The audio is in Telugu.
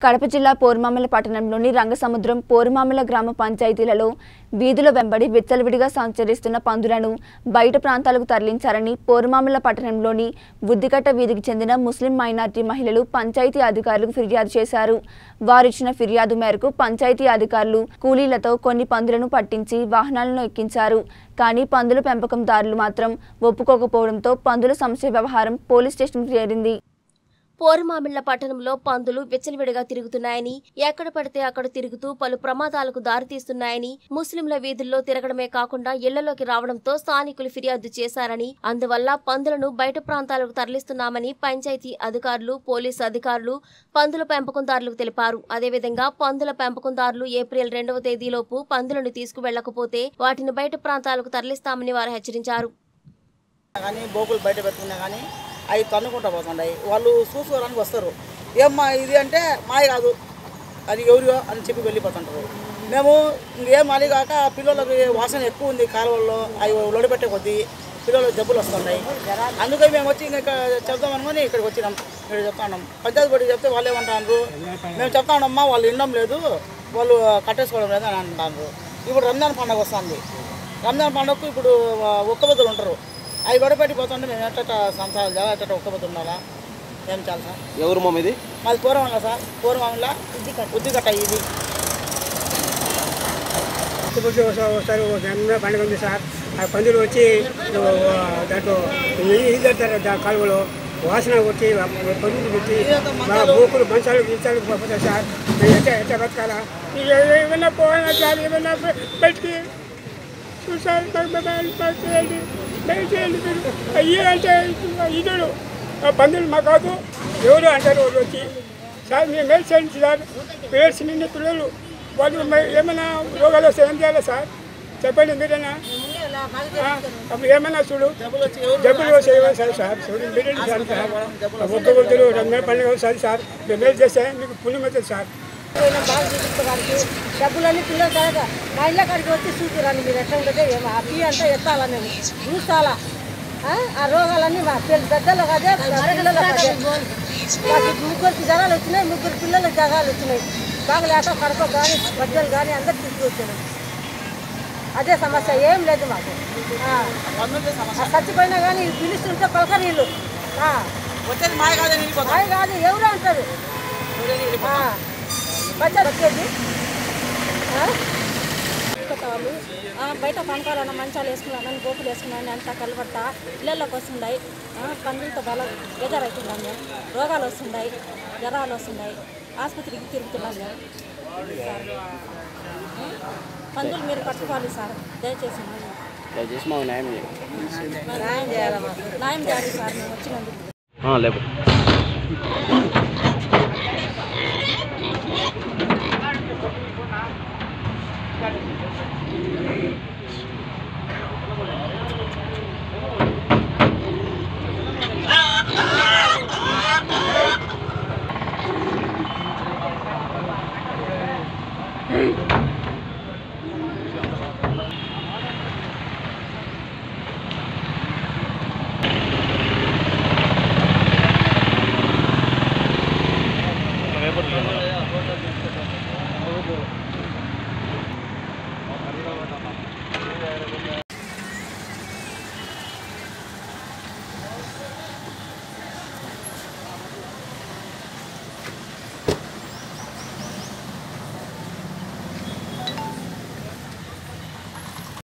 కడప జిల్లా పోరుమామల పట్టణంలోని రంగసముద్రం పోరుమామల గ్రామ పంచాయతీలలో వీధుల వెంబడి విచ్చలవిడిగా సంచరిస్తున్న పందులను బయట ప్రాంతాలకు తరలించారని పోరుమామల పట్టణంలోని బుద్దికట్ట వీధికి చెందిన ముస్లిం మైనార్టీ మహిళలు పంచాయతీ అధికారులకు ఫిర్యాదు చేశారు వారిచ్చిన ఫిర్యాదు మేరకు పంచాయతీ అధికారులు కూలీలతో కొన్ని పందులను పట్టించి వాహనాలను ఎక్కించారు కానీ పందుల పెంపకందారులు మాత్రం ఒప్పుకోకపోవడంతో పందుల సమస్య వ్యవహారం పోలీస్ స్టేషన్కు చేరింది పోరుమామిళ్ల పట్టణంలో పందులు విచ్చలవిడిగా తిరుగుతున్నాయని ఎక్కడ పడితే అక్కడ తిరుగుతూ పలు ప్రమాదాలకు దారితీస్తున్నాయని ముస్లింల వీధుల్లో తిరగడమే కాకుండా ఇళ్లలోకి రావడంతో స్థానికులు ఫిర్యాదు చేశారని అందువల్ల పందులను బయట ప్రాంతాలకు తరలిస్తున్నామని పంచాయతీ అధికారులు పోలీసు అధికారులు పందుల పెంపకందారులకు తెలిపారు అదేవిధంగా పందుల పెంపకందారులు ఏప్రిల్ రెండవ తేదీలోపు పందులను తీసుకువెళ్లకపోతే వాటిని బయట ప్రాంతాలకు తరలిస్తామని వారు హెచ్చరించారు కానీ బోకులు బయట పెట్టుకున్నా కానీ అవి తన్నుకుంటా పోతుంటాయి వాళ్ళు చూసుకోవడానికి వస్తారు ఏమ్మా ఇది అంటే మాయ కాదు అది ఎవరియో అని చెప్పి వెళ్ళిపోతుంటారు మేము ఇంకేం మాలి కాక పిల్లలకి వాసన ఎక్కువ ఉంది కాలువల్లో అవి లొడిపెట్టే కొద్దీ పిల్లలకు జబ్బులు వస్తున్నాయి అందుకని మేము వచ్చి ఇంకా చెప్దాం అనుకుని ఇక్కడికి వచ్చినాం ఇక్కడ చెప్తా ఉన్నాం పంచాయతీ బడి చెప్తే వాళ్ళు ఏమంటారు మేము చెప్తా ఉన్నామ్మా వాళ్ళు వినడం లేదు వాళ్ళు కట్టేసుకోవడం లేదు అని అంటున్నారు ఇప్పుడు రంజాన్ పండుగ వస్తుంది రంజాన్ పండుగకు ఇప్పుడు ఒక్క బదులు ఉంటారు అవి గొడవపెట్టి పోతుంటే మేము ఎట్ట సంవత్సరాలు చాలా ఎట్ట ఒక్క బదులు ఉండాలా ఏం చాలు సార్ ఎవరు మామ ఇది మాది పూర్వంలో సార్ పూర్వంలో ఉద్దికట్ట ఇది వచ్చి ఒకసారి జన్మ పండుగ ఉంది సార్ ఆ పందులు వచ్చి ఓ, దాంట్లో ఈదెడతారు దా కాలువలో వాసన కొట్టి ఆ పందులు పెట్టి మా బూకులు మంచాలు గించాలు పోతాయి సార్ మేము ఎట్లా ఎట్లా బతకాలా ఇక ఏమైనా పోయినా సార్ ఏమైనా బయటికి చూసారు చేయండి చేయండి అయ్యే అంటే ఇతడు ఆ పందులు మా కాదు ఎవరు అంటారు వాళ్ళు వచ్చి సార్ మేము మేలు చేయండి సార్ పేర్స్ నిండి పిల్లలు వాళ్ళు మే- ఏమైనా రోగాలు వస్తే ఏం చేయాలి సార్ చెప్పండి మీరేనా ఆ, అప్పుడు ఏమైనా చూడు జబ్బులు వస్తే ఏమైనా సరే సార్ చూడు మీరే సార్ సార్ ఒక్క గుర్తులు రంజాన్ పండుగ వస్తుంది సార్ మేము మేలు చేస్తే మీకు పుణ్యం అవుతుంది సార్ పోయినా బాగా చూపించడానికి డబ్బులన్నీ పిల్లల తర్వాత మా ఇళ్ళ కాడికి వచ్చి చూపిరండి మీరు ఎట్లా ఉండదే ఏమో ఆ ఫీ అంతా ఎత్తాలా మేము చూస్తాలా ఆ? ఆ రోగాలన్నీ మా పిల్ల పెద్దలు కాదే పిల్లలు కాదే మాకు ముగ్గురికి జ్వరాలు వచ్చినాయి ముగ్గురు పిల్లలకు జ్వరాలు వచ్చినాయి బాగలేక కడప కానీ బద్దలు కానీ అందరు తీసుకొచ్చినాయి అదే సమస్య ఏం లేదు మాకు ఆ. ఆ చచ్చిపోయినా కానీ పిలుస్తుంటే పలకరీళ్ళు వచ్చేది మాయ కాదని వెళ్ళిపోతాం అవి కాదు ఎవరు అంటారు ఆ. బజార్ వచ్చేది ఆ? కొత్త వాళ్ళు ఆ, బయట పంకాలన్న మంచాలు వేసుకున్నాను గోపులు వేసుకున్నాను అంతా కలబడతా ఇళ్ళల్లోకి వస్తున్నాయి ఆ, పందులతో బల బేజారవుతున్నాం మేము రోగాలు వస్తున్నాయి జ్వరాలు వస్తున్నాయి ఆసుపత్రికి తిరుగుతున్నాం మేము సార్. ఆ, పందులు మీరు పట్టుకోవాలి సార్ దయచేసి దయచేసి మాకు న్యాయం చేయండి న్యాయం చేయాలి సార్ మేము వచ్చినందుకు ఆ, లేపు